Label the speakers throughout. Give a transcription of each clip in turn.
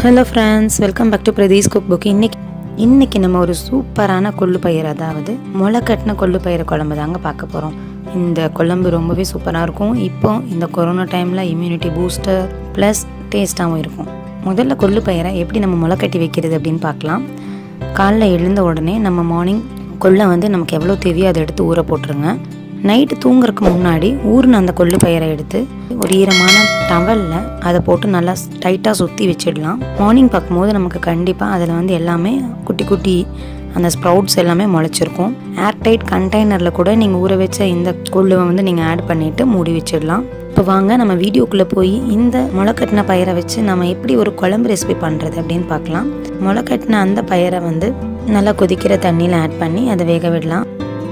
Speaker 1: hello friends welcome back to Pratheesh cook book இன்னைக்கு இன்னைக்கு நம்ம ஒரு சூப்பரான கொள்ளு பயிர் அதாவது முளை கட்டின கொள்ளு பயிர் குழம்பு தாங்க பார்க்க போகிறோம் இந்த குழம்பு ரொம்பவே சூப்பராக இருக்கும் இப்போ இந்த கொரோனா டைமில் இம்யூனிட்டி பூஸ்டர் ப்ளஸ் டேஸ்ட்டாகவும் இருக்கும் முதல்ல கொள்ளு பயிரை எப்படி நம்ம முளை கட்டி வைக்கிறது அப்படின்னு பார்க்கலாம் காலைல எழுந்த உடனே நம்ம மார்னிங் கொள்ளை வந்து நமக்கு எவ்வளோ தேவையோ அதை எடுத்து ஊற போட்டுருங்க நைட்டு தூங்குறதுக்கு முன்னாடி ஊறின அந்த கொள்ளு பயிரை எடுத்து ஒரு ஈரமான டவலில் அதை போட்டு நல்லா டைட்டாக சுற்றி வச்சிடலாம் மார்னிங் பார்க்கும்போது நமக்கு கண்டிப்பாக அதில் வந்து எல்லாமே குட்டி குட்டி அந்த ஸ்ப்ரவுட்ஸ் எல்லாமே முளைச்சிருக்கும் ஏர்டைட் கண்டெய்னரில் கூட நீங்கள் ஊற வச்ச இந்த கொள்ளுவை வந்து நீங்கள் ஆட் பண்ணிவிட்டு மூடி வச்சிடலாம் இப்போ வாங்க நம்ம வீடியோக்குள்ளே போய் இந்த முளைக்கட்டின பயிரை வச்சு நம்ம எப்படி ஒரு குழம்பு ரெசிபி பண்ணுறது அப்படின்னு பார்க்கலாம் முளைக்கட்டின அந்த பயிரை வந்து நல்லா கொதிக்கிற தண்ணியில் ஆட் பண்ணி அதை வேக விடலாம்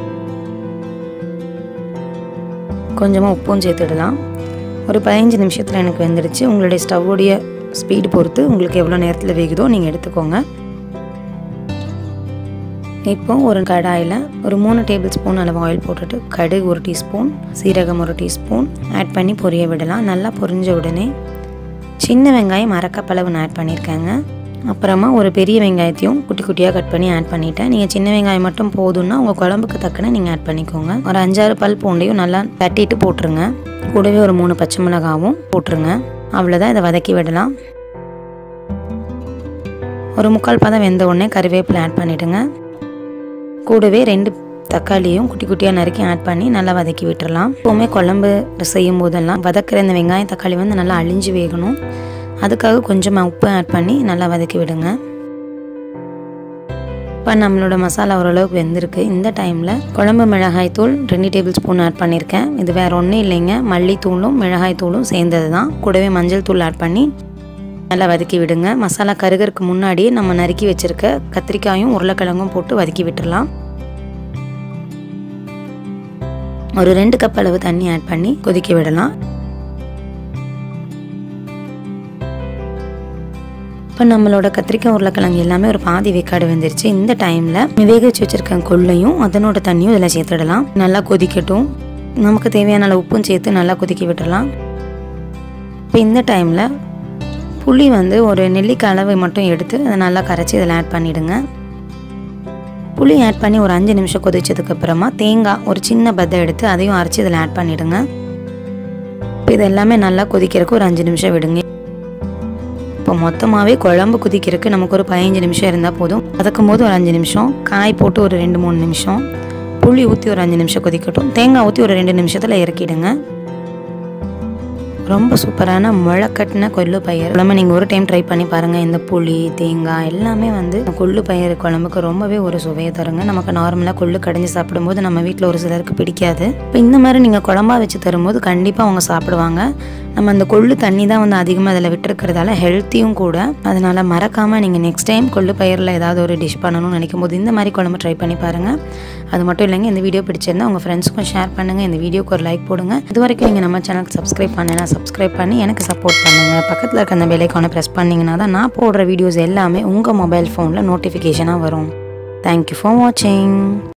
Speaker 1: கொஞ்சமாக உப்பும் சேர்த்துடலாம் ஒரு பதினஞ்சு நிமிஷத்தில் எனக்கு வெந்துடுச்சு உங்களுடைய ஸ்டவ்வுடைய ஸ்பீடு பொறுத்து உங்களுக்கு எவ்வளோ நேரத்தில் வேகுதோ நீங்கள் எடுத்துக்கோங்க இப்போ ஒரு கடாயில் ஒரு மூணு டேபிள் ஸ்பூன் அளவு ஆயில் போட்டுட்டு கடுகு ஒரு டீஸ்பூன் சீரகம் ஒரு டீஸ்பூன் ஆட் பண்ணி பொரிய விடலாம் நல்லா பொரிஞ்ச உடனே சின்ன வெங்காயம் அரைக்கப்பளவு நான் ஆட் பண்ணியிருக்கேங்க அப்புறமா ஒரு பெரிய வெங்காயத்தையும் குட்டி குட்டியாக கட் பண்ணி ஆட் பண்ணிட்டேன் நீங்கள் சின்ன வெங்காயம் மட்டும் போதும்னா உங்கள் குழம்புக்கு தக்கன நீங்கள் ஆட் பண்ணிக்கோங்க ஒரு அஞ்சாறு பல் பூண்டையும் நல்லா தட்டிட்டு போட்டுருங்க கூடவே ஒரு மூணு பச்சை மிளகாவும் போட்டுருங்க அவ்வளோதான் இதை வதக்கி விடலாம் ஒரு முக்கால் பதம் வெந்த உடனே கறிவேப்பிலை ஆட் பண்ணிவிடுங்க கூடவே ரெண்டு தக்காளியும் குட்டி குட்டியாக நறுக்கி ஆட் பண்ணி நல்லா வதக்கி விட்டுறலாம் எப்போவுமே குழம்பு செய்யும் போதெல்லாம் வதக்கிற இந்த வெங்காயம் தக்காளி வந்து நல்லா அழிஞ்சு வேகணும் அதுக்காக கொஞ்சமாக உப்பு ஆட் பண்ணி நல்லா வதக்கி விடுங்க இப்போ நம்மளோட மசாலா ஓரளவுக்கு வெந்திருக்கு இந்த டைமில் குழம்பு மிளகாய் தூள் ரெண்டு டேபிள் ஸ்பூன் ஆட் பண்ணியிருக்கேன் இது வேறு ஒன்றும் இல்லைங்க மல்லித்தூளும் மிளகாய் தூளும் சேர்ந்தது தான் கூடவே மஞ்சள் தூள் ஆட் பண்ணி நல்லா வதக்கி விடுங்க மசாலா கருகருக்கு முன்னாடியே நம்ம நறுக்கி வச்சுருக்க கத்திரிக்காயும் உருளைக்கிழங்கும் போட்டு வதக்கி விட்டுடலாம் ஒரு ரெண்டு கப் அளவு தண்ணி ஆட் பண்ணி கொதிக்க விடலாம் இப்போ நம்மளோட கத்திரிக்காய் உருளைக்கிழங்கு எல்லாமே ஒரு பாதி வேக்காடு வந்துருச்சு இந்த டைமில் வேக வச்சு வச்சுருக்க கொள்ளையும் அதனோட தண்ணியும் இதில் சேர்த்துடலாம் நல்லா கொதிக்கட்டும் நமக்கு தேவையான அளவு உப்பும் சேர்த்து நல்லா கொதிக்க விட்டுடலாம் இப்போ இந்த டைமில் புளி வந்து ஒரு நெல்லிக்காய் அளவு மட்டும் எடுத்து அதை நல்லா கரைச்சி இதில் ஆட் பண்ணிவிடுங்க புளி ஆட் பண்ணி ஒரு அஞ்சு நிமிஷம் கொதிச்சதுக்கப்புறமா தேங்காய் ஒரு சின்ன பத்தை எடுத்து அதையும் அரைச்சி இதில் ஆட் பண்ணிவிடுங்க இப்போ இது எல்லாமே நல்லா கொதிக்கிறதுக்கு ஒரு அஞ்சு நிமிஷம் விடுங்க இப்போ மொத்தமாகவே குழம்பு கொதிக்கிறதுக்கு நமக்கு ஒரு பதினஞ்சு நிமிஷம் இருந்தால் போதும் வதக்கும் போது ஒரு அஞ்சு நிமிஷம் காய் போட்டு ஒரு ரெண்டு மூணு நிமிஷம் புளி ஊற்றி ஒரு அஞ்சு நிமிஷம் கொதிக்கட்டும் தேங்காய் ஊற்றி ஒரு ரெண்டு நிமிஷத்தில் இறக்கிடுங்க ரொம்ப சூப்பரான முளை கட்டின கொள்ளு பயிர் குழம்பு நீங்கள் ஒரு டைம் ட்ரை பண்ணி பாருங்கள் இந்த புளி தேங்காய் எல்லாமே வந்து கொள்ளு பயிர் குழம்புக்கு ரொம்பவே ஒரு சுவையை தருங்க நமக்கு நார்மலாக கொள்ளு கடைஞ்சி சாப்பிடும்போது நம்ம வீட்டில் ஒரு சிலருக்கு பிடிக்காது இப்போ இந்த மாதிரி நீங்கள் குழம்பா வச்சு தரும்போது கண்டிப்பாக அவங்க சாப்பிடுவாங்க நம்ம அந்த கொள்ளு தண்ணி தான் வந்து அதிகமாக அதில் விட்டுருக்கிறதால ஹெல்த்தியும் கூட அதனால் மறக்காமல் நீங்கள் நெக்ஸ்ட் டைம் கொள்ளு பயிரில் ஏதாவது ஒரு டிஷ் பண்ணணும்னு நினைக்கும் போது இந்த மாதிரி குழம்பு ட்ரை பண்ணி பாருங்கள் அது மட்டும் இல்லைங்க இந்த வீடியோ பிடிச்சிருந்தா உங்கள் ஃப்ரெண்ட்ஸுக்கும் ஷேர் பண்ணுங்கள் இந்த வீடியோக்கு ஒரு லைக் போடுங்க இது வரைக்கும் நீங்கள் நம்ம சேனலுக்கு சப்ஸ்கிரைப் பண்ணேன்னா சப்ஸ்கிரைப் பண்ணி எனக்கு சப்போர்ட் பண்ணுங்கள் பக்கத்தில் இருக்க அந்த பெலைக்கான ப்ரெஸ் பண்ணிங்கன்னா தான் நான் போடுற வீடியோஸ் எல்லாமே உங்கள் மொபைல் ஃபோனில் நோட்டிஃபிகேஷனாக வரும் தேங்க்யூ ஃபார் வாட்சிங்